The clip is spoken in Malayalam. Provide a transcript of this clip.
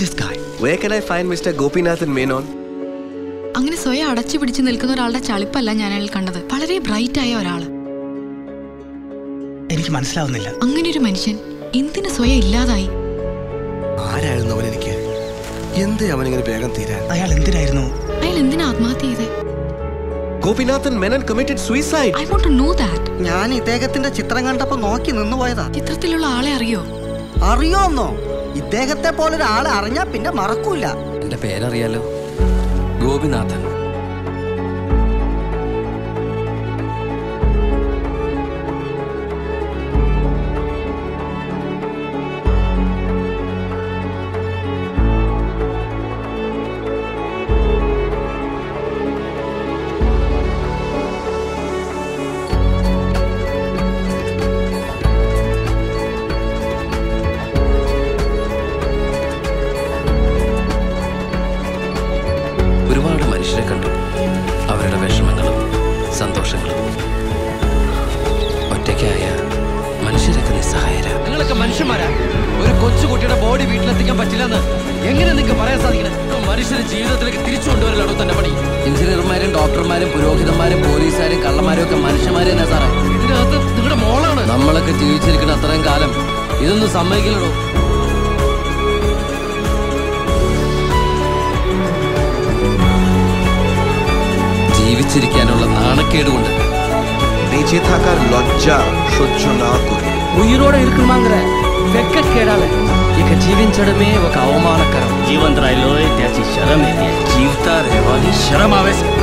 this guy? Where can I find Mr. Gopinathan Menon? അങ്ങനെ സ്വയം അടച്ചു പിടിച്ചു നിൽക്കുന്ന ഒരാളുടെ ചളിപ്പല്ല ഞാൻ അയാൾ കണ്ടത് വളരെ ബ്രൈറ്റ് ആയ ഒരാള് എനിക്ക് മനസ്സിലാവുന്നില്ല അങ്ങനെ ഒരു മനുഷ്യൻ എന്തിനു സ്വയം ഇല്ലാതായി ആരായിരുന്നു അവൻ എനിക്ക് എന്തേ അവനിങ്ങനെ വേഗം തീരാൻ അയാൾ എന്തിനായിരുന്നു അയാൾ എന്തിനാ ആത്മഹത്യ ചെയ്തേ Gopinathan Menon committed suicide I want to know that ഞാൻ ഇദ്ദേഹത്തിന്റെ ചിത്രം കണ്ടപ്പോ നോക്കി നിന്നു പോയതാ ചിത്രത്തിലുള്ള ആളെ അറിയോ അറിയോന്നോ ഇദ്ദേഹത്തെ പോലെ ഒരാളെ അറിഞ്ഞാ പിന്നെ മറക്കൂല എന്റെ പേരറിയാലോ ഗോപിനാഥൻ ഒരുപാട് മനുഷ്യരെ കണ്ടു അവരുടെ വിഷമങ്ങളും സന്തോഷങ്ങളും ഒറ്റയ്ക്കായ മനുഷ്യരൊക്കെ നിസ്സഹായര നിങ്ങളൊക്കെ മനുഷ്യന്മാരാ ഒരു കൊച്ചുകുട്ടിയുടെ ബോഡി വീട്ടിലെത്തിക്കാൻ പറ്റില്ലെന്ന് എങ്ങനെ നിങ്ങൾക്ക് പറയാൻ സാധിക്കണം മനുഷ്യരെ ജീവിതത്തിലേക്ക് തിരിച്ചു കൊണ്ടുവരലാണോ തന്റെ പണി എഞ്ചിനീയർമാരും ഡോക്ടർമാരും പുരോഹിതന്മാരും പോലീസുകാരും കള്ളന്മാരും ഒക്കെ മനുഷ്യന്മാരെ തന്നെ സാറേ ഇതിനകത്ത് നിങ്ങളുടെ മോളാണ് നമ്മളൊക്കെ ജീവിച്ചിരിക്കുന്ന അത്രയും കാലം ഇതൊന്നും സമ്മതിക്കില്ലടോ ജീവിച്ചിരിക്കാനുള്ള നാണക്കേട് കൊണ്ട് বেঁচে থাকার লজ্জা সহ্য না করে ఉయ్యిరోడ ఇరుకుమాంగర వెక్కకేడాలి ఇక జీవించడమే ఒక అవమానకరం जीवन राहिलोय त्याची शरम येते जीवता रेवानी शरम आवेस